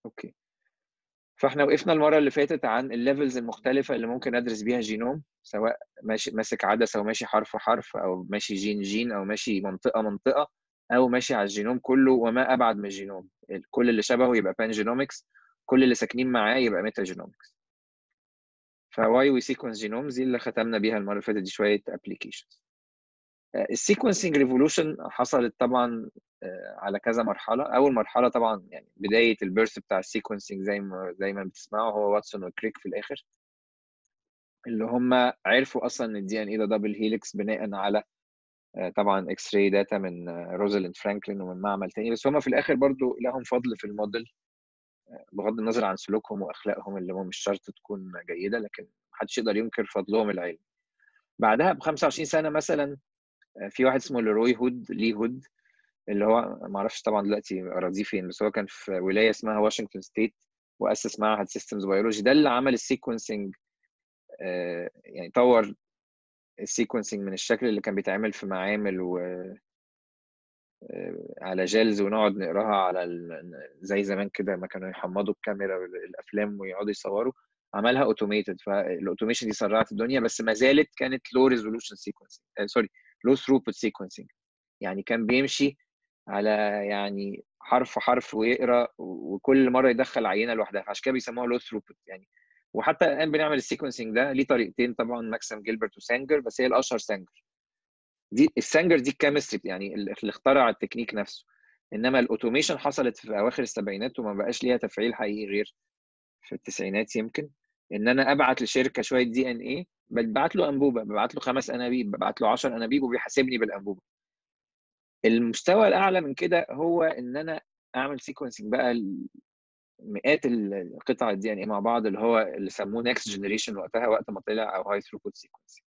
اوكي فاحنا وقفنا المره اللي فاتت عن الليفلز المختلفه اللي ممكن ادرس بيها جينوم سواء ماشي ماسك عدسه وماشي حرف حرف او ماشي جين جين او ماشي منطقه منطقه او ماشي على الجينوم كله وما ابعد من الجينوم كل اللي شبهه يبقى بان جينومكس كل اللي ساكنين معاه يبقى ميتا جينومكس فواي وي سيكونس جينومز دي اللي ختمنا بيها المره اللي فاتت دي شويه ابلكيشنز السيكونسنج ريفولوشن حصلت طبعا على كذا مرحله اول مرحله طبعا يعني بدايه البيرث بتاع السيكونسنج زي ما زي ما بتسمعوا هو واتسون وكريك في الاخر اللي هم عرفوا اصلا ان الدي ان اي ده دبل هيليكس بناء على طبعا اكس راي داتا من روزاليند فرانكلين ومن معمل تاني بس هم في الاخر برضو لهم فضل في الموديل بغض النظر عن سلوكهم واخلاقهم اللي هو مش شرط تكون جيده لكن محدش يقدر ينكر فضلهم العلمي بعدها ب 25 سنه مثلا في واحد اسمه لروي هود لي هود اللي هو ما اعرفش طبعا دلوقتي اراضيه فين بس هو كان في ولايه اسمها واشنطن ستيت واسس معهد سيستمز بيولوجي ده اللي عمل السيكونسنج يعني طور السيكونسنج من الشكل اللي كان بيتعمل في معامل و على جيلز ونقعد نقراها على ال... زي زمان كده ما كانوا يحمضوا الكاميرا الافلام ويقعدوا يصوروا عملها اوتوميتد فالاوتوميشن دي سرعت الدنيا بس ما زالت كانت لو ريزولوشن سيكونسنج سوري لو ثروبوت سيكونسنج يعني كان بيمشي على يعني حرف حرف ويقرا وكل مره يدخل عينه لوحدها عشان كده بيسموها لو ثروبوت يعني وحتى الان بنعمل السيكونسنج ده ليه طريقتين طبعا ماكسيم جيلبرت وسانجر بس هي الاشهر سانجر دي السانجر دي الكيمستري يعني اللي اخترع التكنيك نفسه انما الاوتوميشن حصلت في اواخر السبعينات وما بقاش ليها تفعيل حقيقي غير في التسعينات يمكن ان انا ابعت لشركه شويه دي ان ايه ببعت له انبوبه ببعت له خمس انابيب ببعت له 10 انابيب وبيحاسبني بالانبوبه المستوى الاعلى من كده هو ان انا اعمل سيكونسنج بقى مئات القطع الدي ان ايه مع بعض اللي هو اللي سموه نكست جنريشن وقتها وقت ما طلع او هاي ثروبوت سيكونسنج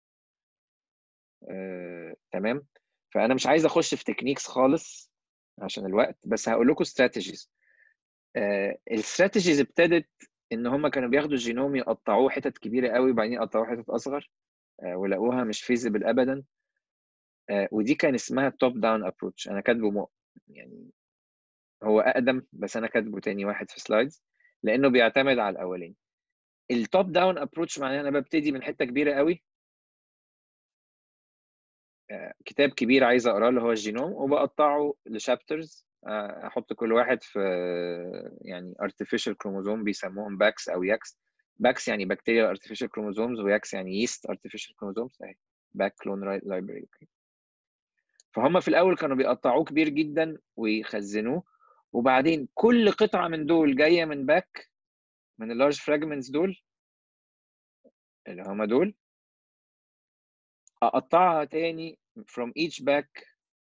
آه، تمام فانا مش عايز اخش في تكنيكس خالص عشان الوقت بس هقول لكم استراتيجيز آه، الاستراتيجيز ابتدت ان هم كانوا بياخدوا الجينوم يقطعوه حتت كبيره قوي وبعدين يقطعوه حتت اصغر آه، ولقوها مش فيزبل ابدا آه، ودي كان اسمها توب داون ابروتش انا كاتبه م... يعني هو اقدم بس انا كاتبه تاني واحد في سلايدز لانه بيعتمد على الاولاني التوب داون ابروتش معناه انا ببتدي من حته كبيره قوي كتاب كبير عايز اقراه اللي هو الجينوم وبقطعه لشابترز احط كل واحد في يعني artificial كروموزوم بيسموهم باكس او ياكس باكس يعني بكتيريا artificial كروموزومز وياكس يعني يست artificial كروموزومز اهي باك كلون لايبرري فهم في الاول كانوا بيقطعوه كبير جدا ويخزنوه وبعدين كل قطعه من دول جايه من باك من اللارج فراجمنتس دول اللي هم دول اقطعها تاني from each back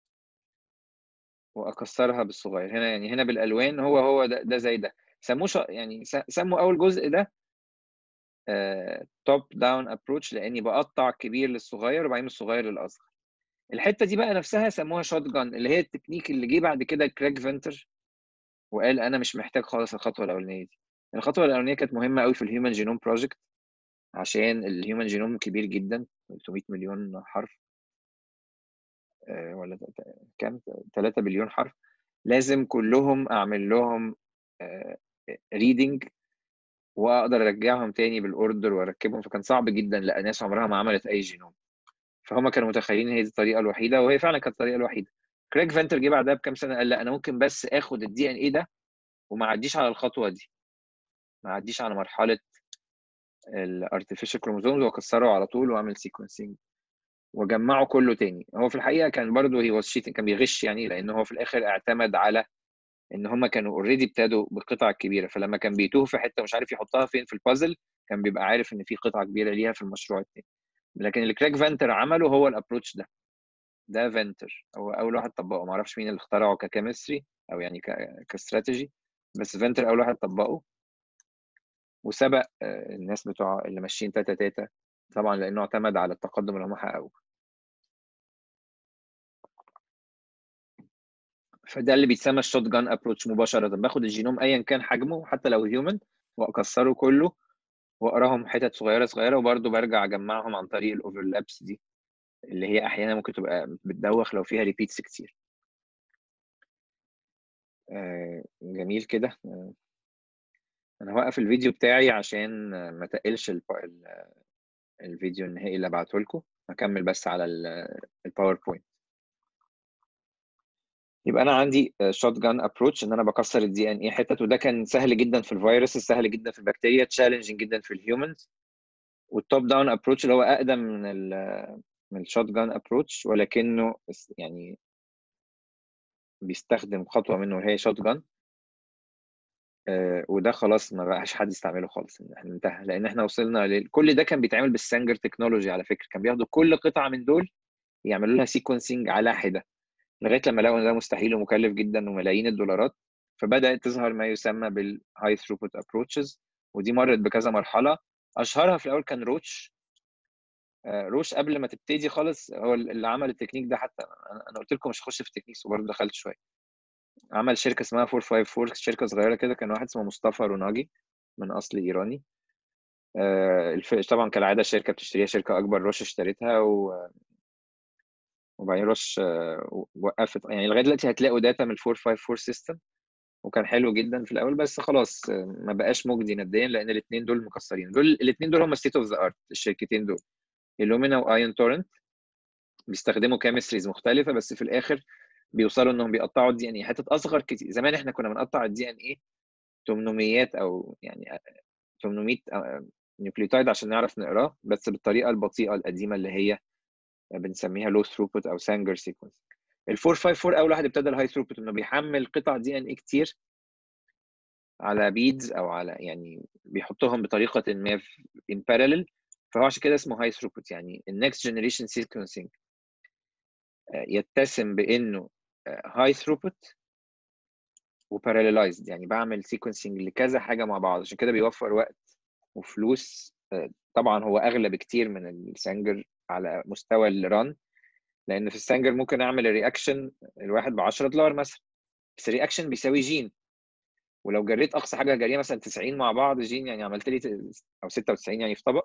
واكسرها بالصغير هنا يعني هنا بالالوان هو هو ده, ده زي ده سموه يعني سموا اول جزء ده توب داون ابروتش لاني بقطع كبير للصغير وبعدين الصغير للاصغر الحته دي بقى نفسها سموها شوت جان اللي هي التكنيك اللي جه بعد كده كريج فينتر وقال انا مش محتاج خالص الخطوه الاولانيه دي الخطوه الاولانيه كانت مهمه قوي في الهيومن جينوم بروجكت عشان الهيومن جينوم كبير جدا 300 مليون حرف ولا كام 3 بليون حرف لازم كلهم اعمل لهم ريدنج واقدر ارجعهم تاني بالاوردر واركبهم فكان صعب جدا لان ناس عمرها ما عملت اي جينوم فهم كانوا متخيلين هي دي الطريقه الوحيده وهي فعلا كانت الطريقه الوحيده كريج فانتر جه بعدها بكام سنه قال لا انا ممكن بس اخد الدي ان اي ده وما اعديش على الخطوه دي ما اعديش على مرحله الارتفيشال كروموزومز واكسره على طول واعمل سيكونسينج وجمعه كله تاني هو في الحقيقه كان برضه هي واز كان بيغش يعني لان هو في الاخر اعتمد على ان هم كانوا اوريدي ابتدوا بالقطع الكبيره فلما كان بيتوه في حته مش عارف يحطها فين في البازل كان بيبقى عارف ان في قطعه كبيره ليها في المشروع التاني لكن اللي كريج فانتر عمله هو الابروتش ده ده فانتر هو اول واحد طبقه ما اعرفش مين اللي اخترعه ككيمستري او يعني كاستراتيجي بس فانتر اول واحد طبقه وسبق الناس بتوع اللي ماشيين تاتا تاتا طبعا لانه اعتمد على التقدم اللي هم حققوه فده اللي بيتسمى الشوت جان ابروتش مباشره باخد الجينوم ايا كان حجمه حتى لو هيومن واكسره كله واقراهم حتت صغيره صغيره وبرده برجع اجمعهم عن طريق الاوفرلابس دي اللي هي احيانا ممكن تبقى بتدوخ لو فيها ريبيتس كتير آه جميل كده آه انا هوقف الفيديو بتاعي عشان ما تقلش الفيديو النهائي اللي ابعته لكم هكمل بس على الباوربوينت يبقى انا عندي شوت جان ابروتش ان انا بكسر الدي ان اي حتت وده كان سهل جدا في الفيروس سهل جدا في البكتيريا تشالنجينج جدا في الهيومنز والتوب داون ابروتش اللي هو اقدم من ال من الشوت جان ابروتش ولكنه يعني بيستخدم خطوه منه وهي شوت جان وده خلاص ما بقاش حد يستعمله خالص احنا انتهى لان احنا وصلنا لل... كل ده كان بيتعمل بالسانجر تكنولوجي على فكره كان بياخدوا كل قطعه من دول يعملوا لها سيكونسنج على حده لغايه لما لقوا ان ده مستحيل ومكلف جدا وملايين الدولارات فبدات تظهر ما يسمى بالهاي ثروبوت ابروتشز ودي مرت بكذا مرحله اشهرها في الاول كان روتش روش قبل ما تبتدي خالص هو اللي عمل التكنيك ده حتى انا قلت لكم مش هخش في التكنيكس وبرضه دخلت شويه عمل شركه اسمها 454 شركه صغيره كده كان واحد اسمه مصطفى روناجي من اصل ايراني طبعا كالعاده الشركه بتشتريها شركه اكبر روش اشتريتها و... وبعدين روش وقفت يعني لغايه دلوقتي هتلاقوا داتا من ال 454 سيستم وكان حلو جدا في الاول بس خلاص ما بقاش مجدي ماديا لان الاثنين دول مكسرين دول الاثنين دول هم ستيت اوف ذا ارت الشركتين دول اللومينا وايون تورنت بيستخدموا كيمستريز مختلفه بس في الاخر بيوصلوا انهم بيقطعوا الدي ان اي حتت اصغر كتير زمان احنا كنا بنقطع الدي ان اي 800 او يعني 800 نيوكليوتايد عشان نعرف نقراه بس بالطريقه البطيئه القديمه اللي هي بنسميها لو ثروبوت او سانجر سيكونس ال 454 اول واحد ابتدى الهاي ثروبوت انه بيحمل قطع دي ان اي كتير على بيدز او على يعني بيحطهم بطريقه ما in parallel فهو عشان كده اسمه هاي ثروبوت يعني النكست جنريشن سيكونسنج يتسم بانه هاي ثروبوت وباراليلايزد يعني بعمل سيكونسنج لكذا حاجه مع بعض عشان كده بيوفر وقت وفلوس طبعا هو اغلى بكتير من السانجر على مستوى الران لان في السانجر ممكن اعمل الرياكشن الواحد ب 10 دولار مثلا بس الرياكشن بيساوي جين ولو جريت اقصى حاجه جاريه مثلا 90 مع بعض جين يعني عملت لي او 96 يعني في طبق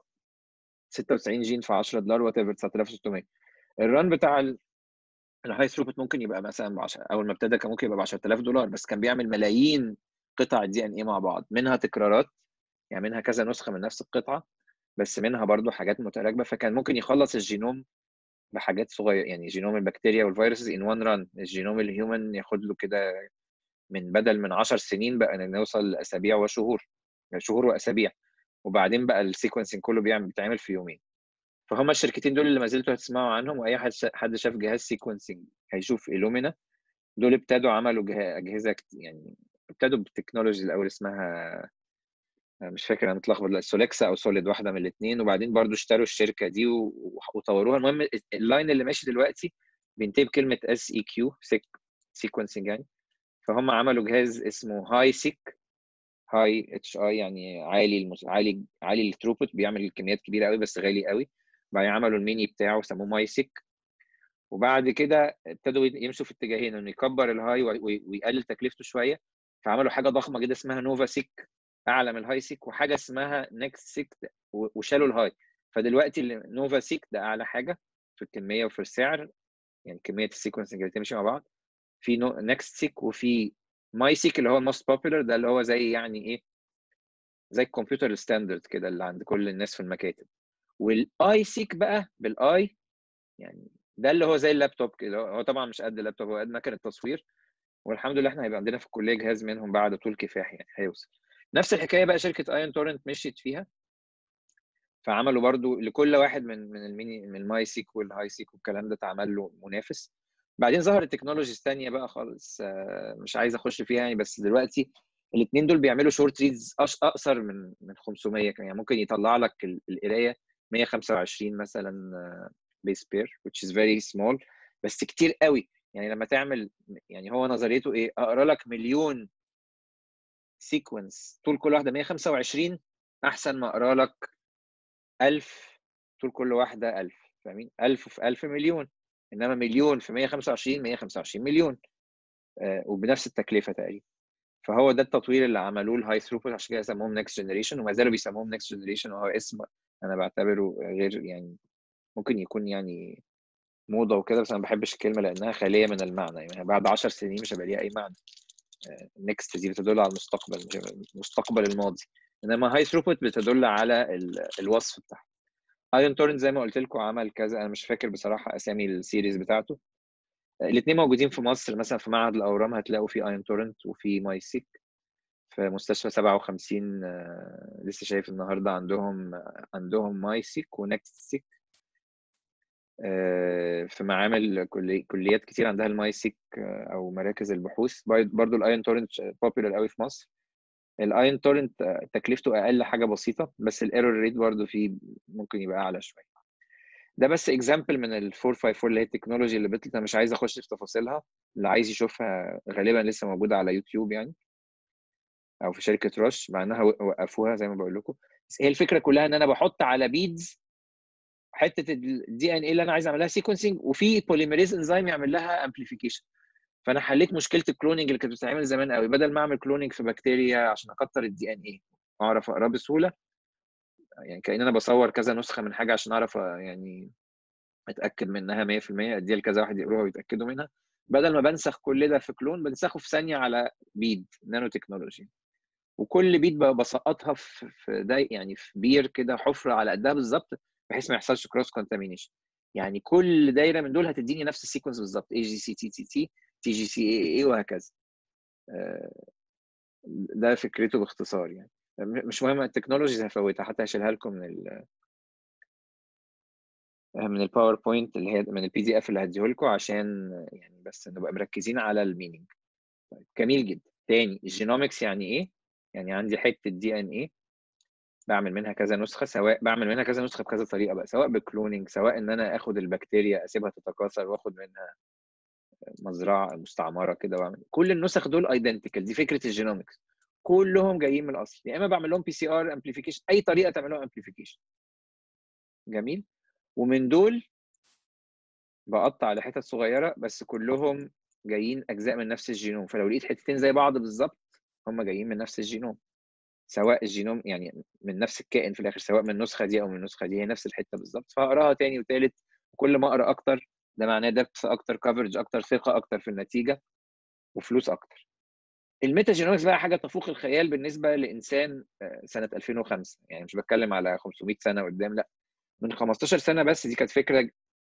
96 جين في 10 دولار وات ايفر 9600 الران بتاع الهاي ثروبوت ممكن يبقى مثلا ب 10 اول ما ابتدى كان ممكن يبقى ب 10000 دولار بس كان بيعمل ملايين قطع دي ان اي مع بعض منها تكرارات يعني منها كذا نسخه من نفس القطعه بس منها برضو حاجات متراكبه فكان ممكن يخلص الجينوم بحاجات صغيره يعني جينوم البكتيريا والفيروسز ان وان ران الجينوم الهيومن ياخد له كده من بدل من 10 سنين بقى نوصل لاسابيع وشهور شهور واسابيع وبعدين بقى السيكونسنج كله بيعمل بيتعمل في يومين فهم الشركتين دول اللي ما زلتوا هتسمعوا عنهم واي حد حد شاف جهاز سيكونسنج هيشوف إلومينا دول ابتدوا عملوا اجهزه يعني ابتدوا بالتكنولوجي الاول اسمها مش فاكر انا متلخبط لا سوليكسا او سوليد واحده من الاثنين وبعدين برضو اشتروا الشركه دي وطوروها المهم اللاين اللي ماشي دلوقتي بينتهي بكلمه اس اي كيو سيكونسنج يعني فهم عملوا جهاز اسمه هاي سيك هاي اتش اي يعني عالي المس... عالي عالي الثروبوت بيعمل كميات كبيره قوي بس غالي قوي بعدين عملوا الميني بتاعه سموه ماي سيك وبعد كده ابتدوا يمشوا في اتجاهين انه يكبر الهاي ويقلل تكلفته شويه فعملوا حاجه ضخمه جدا اسمها نوفا سيك اعلى من الهاي سيك وحاجه اسمها نكست سيك وشالوا الهاي فدلوقتي نوفا سيك ده اعلى حاجه في الكميه وفي السعر يعني كميه السيكونسنج اللي تمشي مع بعض في نكست سيك وفي ماي سيك اللي هو الموست بوبيلر ده اللي هو زي يعني ايه زي الكمبيوتر الستاندرد كده اللي عند كل الناس في المكاتب والاي سيك بقى بالاي يعني ده اللي هو زي اللابتوب كده هو طبعا مش قد اللابتوب هو قد مكنه تصوير والحمد لله احنا هيبقى عندنا في الكليه جهاز منهم بعد طول كفاح يعني هيوصل نفس الحكايه بقى شركه ايون تورنت مشيت فيها فعملوا برضو لكل واحد من من الميني من الماي سيك والهاي سيك والكلام ده اتعمل له منافس بعدين ظهرت تكنولوجيز ثانيه بقى خالص مش عايز اخش فيها يعني بس دلوقتي الاثنين دول بيعملوا شورت ريدز اقصر من من 500 يعني ممكن يطلع لك القرايه 125 مثلا بيس بير which is very small بس كتير قوي يعني لما تعمل يعني هو نظريته ايه اقرا لك مليون سيكونس طول كل واحده 125 احسن ما اقرا لك 1000 طول كل واحده 1000 فاهمين 1000 في 1000 مليون انما مليون في 125 125 مليون آه وبنفس التكلفه تقريبا فهو ده التطوير اللي عملوه الهاي ثروبوت عشان كده سموهم نكست جنريشن وما زالوا بيسموهم نكست جنريشن وهو اسم انا بعتبره غير يعني ممكن يكون يعني موضه وكده بس انا ما بحبش الكلمه لانها خاليه من المعنى يعني بعد 10 سنين مش هيبقى ليها اي معنى نيكست دي بتدل على المستقبل مش المستقبل الماضي انما هاي ثروبوت بتدل على الوصف بتاعها ايون تورنت زي ما قلت لكم عمل كذا انا مش فاكر بصراحه اسامي السيريز بتاعته الاثنين موجودين في مصر مثلا في معهد الاورام هتلاقوا في ايون تورنت وفي ماي سيك في مستشفى 57 لسه شايف النهارده عندهم عندهم ماي سيك ونكست سيك في معامل كليات كتير عندها الماي سيك او مراكز البحوث برضو الايون تورنت بوبيلر قوي في مصر الايون تورنت تكلفته اقل حاجه بسيطه بس الايرور ريت برضو فيه ممكن يبقى اعلى شويه ده بس اكزامبل من ال 454 اللي هي التكنولوجي اللي بتلت انا مش عايز اخش في تفاصيلها اللي عايز يشوفها غالبا لسه موجوده على يوتيوب يعني او في شركه روش مع انها وقفوها زي ما بقول لكم بس هي الفكره كلها ان انا بحط على بيدز حته الدي ان اي اللي انا عايز اعملها سيكونسنج وفي بوليميريز انزيم يعمل لها امبليفيكيشن فانا حليت مشكله الكلوننج اللي كانت بتتعمل زمان قوي بدل ما اعمل كلوننج في بكتيريا عشان اكتر الدي ان اي اعرف اقراه بسهوله يعني كان انا بصور كذا نسخه من حاجه عشان اعرف يعني اتاكد منها 100% اديها لكذا واحد يقروها ويتاكدوا منها بدل ما بنسخ كل ده في كلون بنسخه في ثانيه على بيد نانو تكنولوجي وكل بيد بسقطها في ده يعني في بير كده حفره على قدها بالظبط بحيث ما يحصلش كروس كونتامينيشن يعني كل دايره من دول هتديني نفس السيكونس بالظبط اي جي سي تي تي تي تي جي سي اي اي وهكذا ده فكرته باختصار يعني مش مهم التكنولوجيز هفوتها حتى هشيلها لكم من ال من الباوربوينت اللي هي من البي دي اف اللي هديه لكم عشان يعني بس نبقى مركزين على المينينج طيب جميل جدا تاني الجينومكس يعني ايه يعني عندي حته دي ان ايه بعمل منها كذا نسخه سواء بعمل منها كذا نسخه بكذا طريقه بقى سواء بكلونينج سواء ان انا اخد البكتيريا اسيبها تتكاثر واخد منها مزرعه مستعمره كده واعمل كل النسخ دول ايدنتيكال دي فكره الجينومكس كلهم جايين من الاصل يا اما بعمل لهم بي سي ار امبليفيكيشن اي طريقه تعمل لهم امبليفيكيشن جميل ومن دول بقطع لحتت صغيره بس كلهم جايين اجزاء من نفس الجينوم فلو لقيت حتتين زي بعض بالظبط هم جايين من نفس الجينوم سواء الجينوم يعني من نفس الكائن في الاخر سواء من النسخه دي او من النسخه دي هي نفس الحته بالظبط فهقراها تاني وتالت وكل ما اقرا اكتر ده معناه دبث اكتر كفرج اكتر ثقه اكتر في النتيجه وفلوس اكتر الميتا جينومكس بقى حاجه تفوق الخيال بالنسبه لانسان سنه 2005 يعني مش بتكلم على 500 سنه قدام لا من 15 سنه بس دي كانت فكره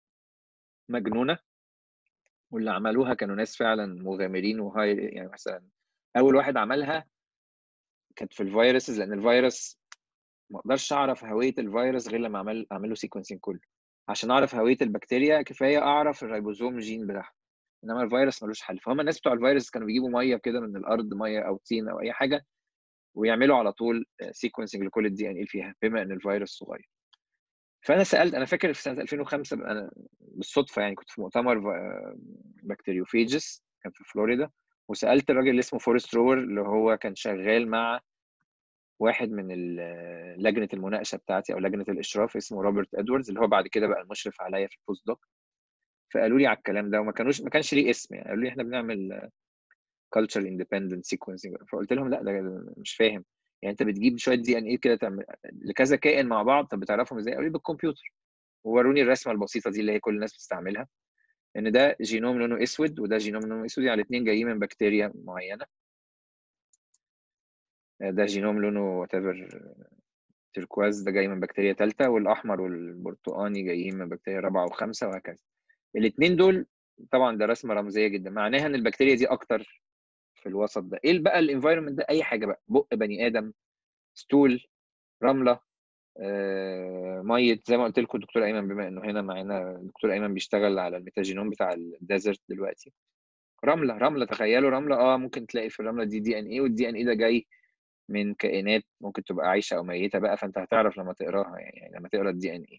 مجنونه واللي عملوها كانوا ناس فعلا مغامرين وهاي يعني مثلا اول واحد عملها كانت في الفيروسز لان الفيروس ما اقدرش اعرف هويه الفيروس غير لما اعمل اعمل له سيكونسنج كله عشان اعرف هويه البكتيريا كفايه اعرف الريبوزوم جين بتاعها انما الفيروس ملوش حل فهم الناس بتوع الفيروس كانوا بيجيبوا ميه كده من الارض ميه او طين او اي حاجه ويعملوا على طول سيكونسنج لكل الدي ان اي فيها بما ان الفيروس صغير فانا سالت انا فاكر في سنه 2005 انا بالصدفه يعني كنت في مؤتمر بكتيريوفيجس كان في فلوريدا وسالت الراجل اللي اسمه فورست رور اللي هو كان شغال مع واحد من لجنه المناقشه بتاعتي او لجنه الاشراف اسمه روبرت ادواردز اللي هو بعد كده بقى المشرف عليا في البوست دوك فقالوا لي على الكلام ده وما كانوش ما كانش ليه اسم يعني قالوا لي احنا بنعمل culture independent sequencing فقلت لهم لا ده مش فاهم يعني انت بتجيب شويه دي ان ايه كده تعمل لكذا كائن مع بعض طب بتعرفهم ازاي؟ قالوا لي بالكمبيوتر ووروني الرسمه البسيطه دي اللي هي كل الناس بتستعملها ان ده جينوم لونه اسود وده جينوم لونه اسود يعني الاثنين جايين من بكتيريا معينه ده جينوم لونه وات ايفر تركواز ده جاي من بكتيريا ثالثه والاحمر والبرتقاني جايين من بكتيريا رابعه وخامسه وهكذا الاثنين دول طبعا ده رسمه رمزيه جدا معناها ان البكتيريا دي اكتر في الوسط ده ايه بقى الانفايرمنت ده اي حاجه بقى بق بني ادم ستول رمله آه، ميه زي ما قلت لكم الدكتور ايمن بما انه هنا معانا الدكتور ايمن بيشتغل على الميتاجينوم بتاع الديزرت دلوقتي رمله رمله تخيلوا رمله اه ممكن تلاقي في الرمله دي دي ان ايه والدي ان ايه ده جاي من كائنات ممكن تبقى عايشه او ميته بقى فانت هتعرف لما تقراها يعني, يعني لما تقرا الدي ان ايه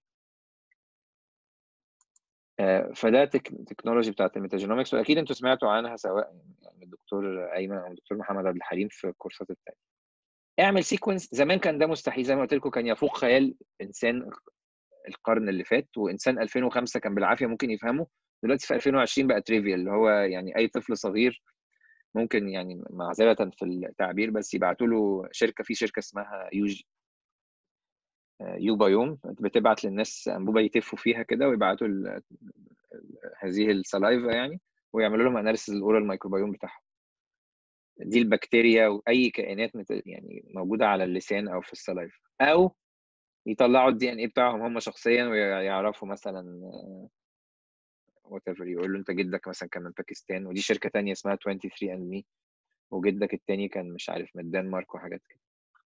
فده تكنولوجي بتاعت الميتاجينومكس واكيد انتوا سمعتوا عنها سواء يعني الدكتور ايمن او الدكتور محمد عبد الحليم في الكورسات الثانيه اعمل سيكونس زمان كان ده مستحيل زي ما قلت لكم كان يفوق خيال انسان القرن اللي فات وانسان 2005 كان بالعافيه ممكن يفهمه دلوقتي في 2020 بقى تريفيال اللي هو يعني اي طفل صغير ممكن يعني معذره في التعبير بس يبعتوا له شركه في شركه اسمها يوجي يو بايوم بتبعت للناس انبوبه يتفوا فيها كده ويبعتوا هذه السلايفا يعني ويعملوا لهم اناليسيز الاورال مايكروبيوم بتاعهم دي البكتيريا واي كائنات يعني موجوده على اللسان او في السلايف او يطلعوا الدي ان اي بتاعهم هم شخصيا ويعرفوا مثلا وات ايفر يقول له انت جدك مثلا كان من باكستان ودي شركه تانية اسمها 23 اند مي وجدك التاني كان مش عارف من الدنمارك وحاجات كده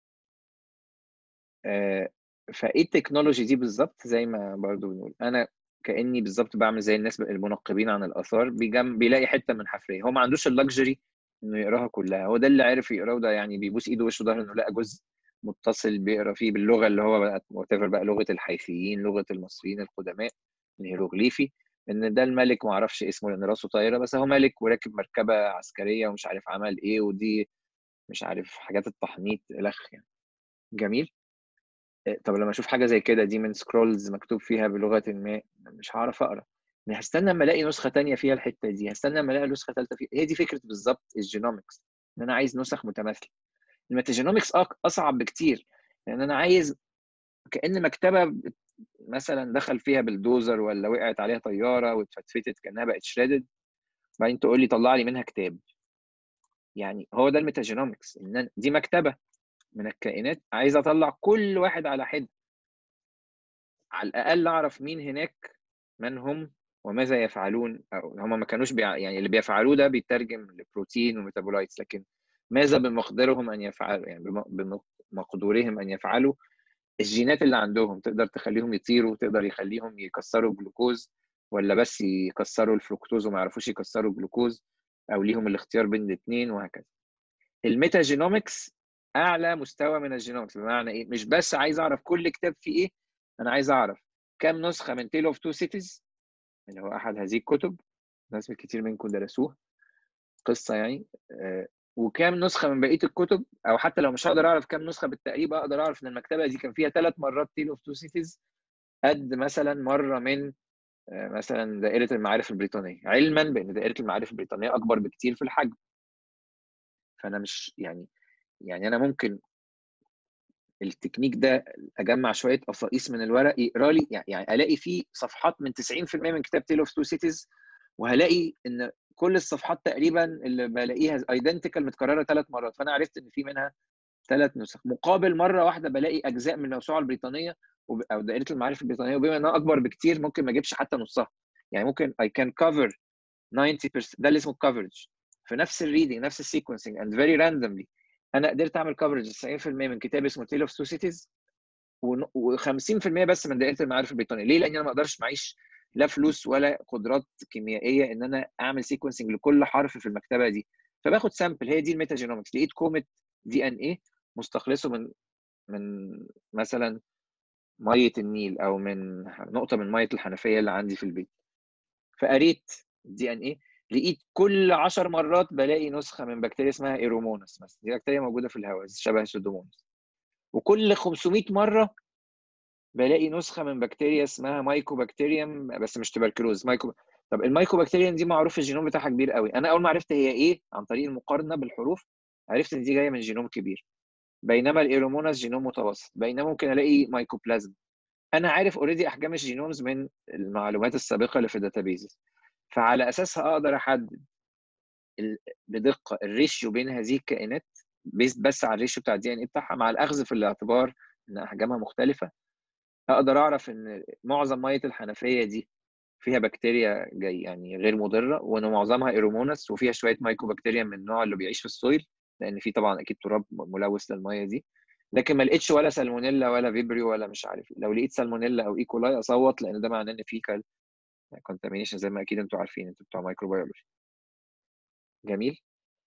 آه فايه التكنولوجي دي بالظبط زي ما برضو بنقول انا كاني بالظبط بعمل زي الناس المنقبين عن الاثار بيجم بيلاقي حته من حفريه هو ما عندوش اللكجري انه يقراها كلها هو ده اللي عرف يقراه ده يعني بيبوس ايده وشه ظهره انه لقى جزء متصل بيقرا فيه باللغه اللي هو بقى بقى لغه الحيثيين لغه المصريين القدماء الهيروغليفي ان ده الملك ما اعرفش اسمه لان راسه طايره بس هو ملك وراكب مركبه عسكريه ومش عارف عمل ايه ودي مش عارف حاجات التحنيط الخ يعني جميل طب لما اشوف حاجه زي كده دي من سكرولز مكتوب فيها بلغه ما مش هعرف اقرا هستنى اما الاقي نسخه تانية فيها الحته دي هستنى اما الاقي نسخه ثالثه فيها هي دي فكره بالظبط الجينومكس ان انا عايز نسخ متماثله الميتاجينومكس اصعب بكتير لان انا عايز كان مكتبه مثلا دخل فيها بالدوزر ولا وقعت عليها طياره واتفتفتت كانها بقت شريدد بعدين تقول لي طلع لي منها كتاب يعني هو ده الميتاجينومكس ان دي مكتبه من الكائنات عايز اطلع كل واحد على حده على الاقل اعرف مين هناك من هم وماذا يفعلون او هم ما كانوش بيع... يعني اللي بيفعلوه ده بيترجم لبروتين وميتابولايتس لكن ماذا بمقدرهم ان يفعلوا يعني بمقدورهم ان يفعلوا الجينات اللي عندهم تقدر تخليهم يطيروا تقدر يخليهم يكسروا جلوكوز ولا بس يكسروا الفركتوز وما يعرفوش يكسروا جلوكوز او ليهم الاختيار بين الاثنين وهكذا الميتا جينومكس اعلى مستوى من الجينومكس بمعنى ايه مش بس عايز اعرف كل كتاب فيه ايه انا عايز اعرف كم نسخه من تيل اوف تو سيتيز اللي هو احد هذه الكتب ناس كتير منكم درسوه قصه يعني آه، وكام نسخه من بقيه الكتب او حتى لو مش هقدر اعرف كام نسخه بالتقريب اقدر اعرف ان المكتبه دي كان فيها ثلاث مرات تيل اوف تو سيتيز قد مثلا مره من آه، مثلا دائره المعارف البريطانيه علما بان دائره المعارف البريطانيه اكبر بكتير في الحجم فانا مش يعني يعني انا ممكن التكنيك ده اجمع شويه قصائص من الورق يقرا لي يعني الاقي فيه صفحات من 90% من كتاب تيل اوف تو سيتيز وهلاقي ان كل الصفحات تقريبا اللي بلاقيها ايدنتيكال متكرره ثلاث مرات فانا عرفت ان في منها ثلاث نسخ مقابل مره واحده بلاقي اجزاء من الموسوعه البريطانيه او دائره المعارف البريطانيه وبما انها اكبر بكتير ممكن ما اجيبش حتى نصها يعني ممكن اي كان كفر 90% ده اللي اسمه كفرج في نفس الريدنج نفس السيكونسنج اند فيري راندوملي انا قدرت اعمل كفرج 90% من كتاب اسمه تيل اوف تو سيتيز و50% بس من دائره المعارف البريطانيه ليه؟ لان انا ما اقدرش معيش لا فلوس ولا قدرات كيميائيه ان انا اعمل سيكونسنج لكل حرف في المكتبه دي فباخد سامبل هي دي الميتاجينومكس لقيت كومه دي ان ايه مستخلصه من من مثلا ميه النيل او من نقطه من ميه الحنفيه اللي عندي في البيت فقريت الدي ان ايه لقيت كل 10 مرات بلاقي نسخه من بكتيريا اسمها ايرومونس مثلا دي بكتيريا موجوده في الهواء شبه السودومونس وكل 500 مره بلاقي نسخه من بكتيريا اسمها مايكوبكتيريم بس مش تبركلوز مايكو طب المايكوبكتيريم دي معروف الجينوم بتاعها كبير قوي انا اول ما عرفت هي ايه عن طريق المقارنه بالحروف عرفت ان دي جايه من جينوم كبير بينما الايروموناس جينوم متوسط بينما ممكن الاقي مايكوبلازم انا عارف اوريدي احجام الجينومز من المعلومات السابقه اللي في الداتابيزز فعلى اساسها اقدر احدد بدقه الريشيو بين هذه الكائنات بيست بس على الريشيو بتاع الدي ان اي بتاعها مع الاخذ في الاعتبار ان احجامها مختلفه اقدر اعرف ان معظم ميه الحنفيه دي فيها بكتيريا جاي يعني غير مضره وان معظمها ايرومونس وفيها شويه مايكوبكتيريا من النوع اللي بيعيش في السويل لان في طبعا اكيد تراب ملوث للميه دي لكن ما لقيتش ولا سالمونيلا ولا فيبريو ولا مش عارف لو لقيت سالمونيلا او ايكولاي e. اصوت لان ده معناه ان في كونتامينيشن زي ما اكيد انتوا عارفين انتوا بتوع مايكروبيولوجي جميل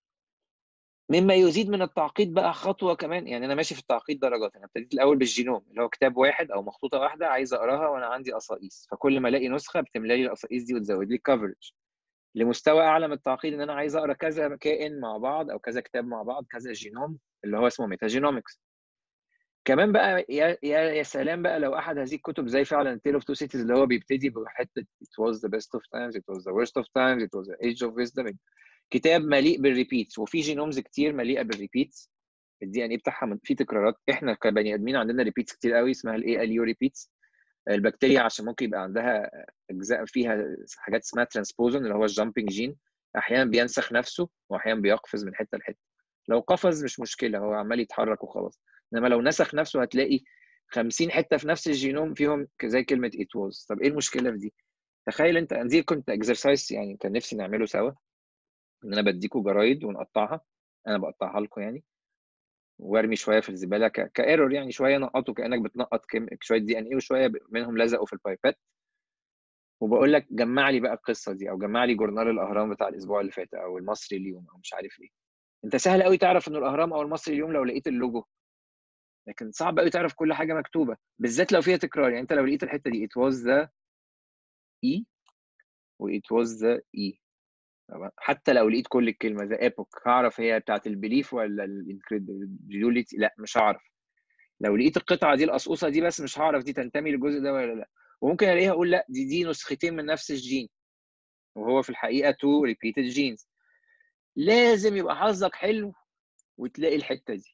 مما يزيد من التعقيد بقى خطوه كمان يعني انا ماشي في التعقيد درجات انا ابتديت الاول بالجينوم اللي هو كتاب واحد او مخطوطه واحده عايز اقراها وانا عندي قصائص فكل ما الاقي نسخه بتملى لي القصائص دي وتزود لي الكفرج لمستوى اعلى من التعقيد ان انا عايز اقرا كذا كائن مع بعض او كذا كتاب مع بعض كذا جينوم اللي هو اسمه ميتاجينومكس كمان بقى يا يا يا سلام بقى لو احد هذه الكتب زي فعلا تيل اوف تو سيتيز اللي هو بيبتدي بحته it was the best of times it was the worst of times it was the age of wisdom كتاب مليء بالريبيتس وفي جينومز كتير مليئه بالريبيتس الدي ان اي بتاعها في تكرارات احنا كبني ادمين عندنا ريبيتس كتير قوي اسمها الاي ال يو ريبيتس البكتيريا عشان ممكن يبقى عندها اجزاء فيها حاجات اسمها ترانسبوزون اللي هو الجامبنج جين احيانا بينسخ نفسه واحيانا بيقفز من حته لحته لو قفز مش مشكله هو عمال يتحرك وخلاص انما لو نسخ نفسه هتلاقي 50 حته في نفس الجينوم فيهم زي كلمه it was طب ايه المشكله في دي تخيل انت دي كنت اكسرسايز يعني كان نفسي نعمله سوا ان انا بديكوا جرايد ونقطعها انا بقطعها لكم يعني وارمي شويه في الزباله كايرور يعني شويه نقطه كانك بتنقط شويه دي ان اي وشويه منهم لزقوا في البايبات وبقول لك جمع لي بقى القصه دي او جمع لي جورنال الاهرام بتاع الاسبوع اللي فات او المصري اليوم او مش عارف ايه انت سهل قوي تعرف ان الاهرام او المصري اليوم لو لقيت اللوجو لكن صعب قوي تعرف كل حاجه مكتوبه بالذات لو فيها تكرار يعني انت لو لقيت الحته دي it was the e و it was the e حتى لو لقيت كل الكلمه ذا ايبوك هعرف هي بتاعت البليف ولا الانكريديوليتي لا مش هعرف لو لقيت القطعه دي القصقوصه دي بس مش هعرف دي تنتمي للجزء ده ولا لا وممكن الاقيها اقول لا دي دي نسختين من نفس الجين وهو في الحقيقه تو ريبيتد جينز لازم يبقى حظك حلو وتلاقي الحته دي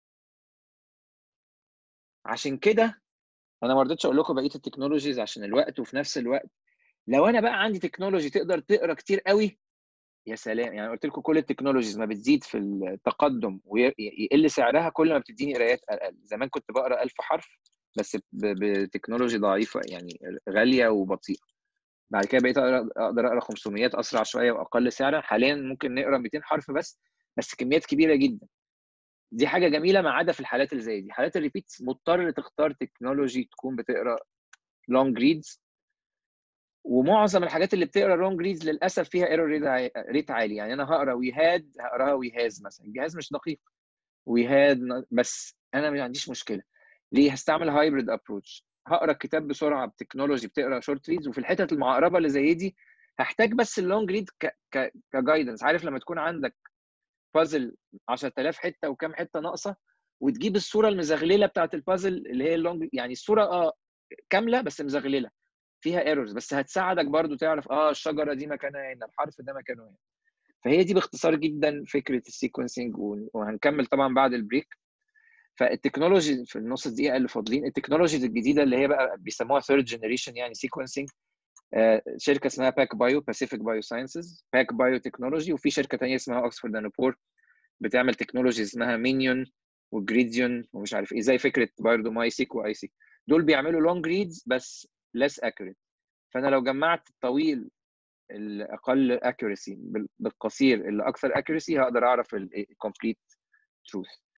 عشان كده انا ما رضيتش اقول لكم بقيه التكنولوجيز عشان الوقت وفي نفس الوقت لو انا بقى عندي تكنولوجي تقدر تقرا كتير قوي يا سلام يعني قلت لكم كل التكنولوجيز ما بتزيد في التقدم ويقل سعرها كل ما بتديني قرايات اقل زمان كنت بقرا 1000 حرف بس بتكنولوجي ضعيفه يعني غاليه وبطيئه بعد كده بقيت اقدر اقرا 500 اسرع شويه واقل سعرا حاليا ممكن نقرا 200 حرف بس بس كميات كبيره جدا دي حاجه جميله ما عدا في الحالات اللي زي دي حالات الريبيت مضطر تختار تكنولوجي تكون بتقرا لونج ريدز ومعظم الحاجات اللي بتقرا لونج ريدز للاسف فيها ايرور ريت عالي يعني انا هقرا وي هاد هقراها وي هاز مثلا الجهاز مش دقيق وي هاد بس انا ما عنديش مشكله ليه هستعمل هايبريد ابروتش هقرا الكتاب بسرعه بتكنولوجي بتقرا شورت ريدز وفي الحتت المعقربه اللي زي دي هحتاج بس اللونج ريد كجايدنس عارف لما تكون عندك بازل 10000 حته وكام حته ناقصه وتجيب الصوره المزغلله بتاعت البازل اللي هي اللونج يعني الصوره اه كامله بس مزغلله فيها ايرورز بس هتساعدك برضو تعرف اه الشجره دي مكانها هنا الحرف ده مكانه هنا فهي دي باختصار جدا فكره السيكونسنج وهنكمل طبعا بعد البريك فالتكنولوجي في النص دقيقه اللي فاضلين التكنولوجيز الجديده اللي هي بقى بيسموها ثيرد جنريشن يعني سيكونسنج شركه اسمها باك بايو باسيفيك بايو ساينسز باك بايو تكنولوجي وفي شركه ثانيه اسمها اوكسفورد انوبور بتعمل تكنولوجي اسمها مينيون وجريديون ومش عارف ايه زي فكره برضه ماي سيك واي سيك دول بيعملوا لونج ريدز بس less accurate فانا لو جمعت الطويل الاقل accuracy بالقصير اللي اكثر accuracy هقدر اعرف الكومبليت تروث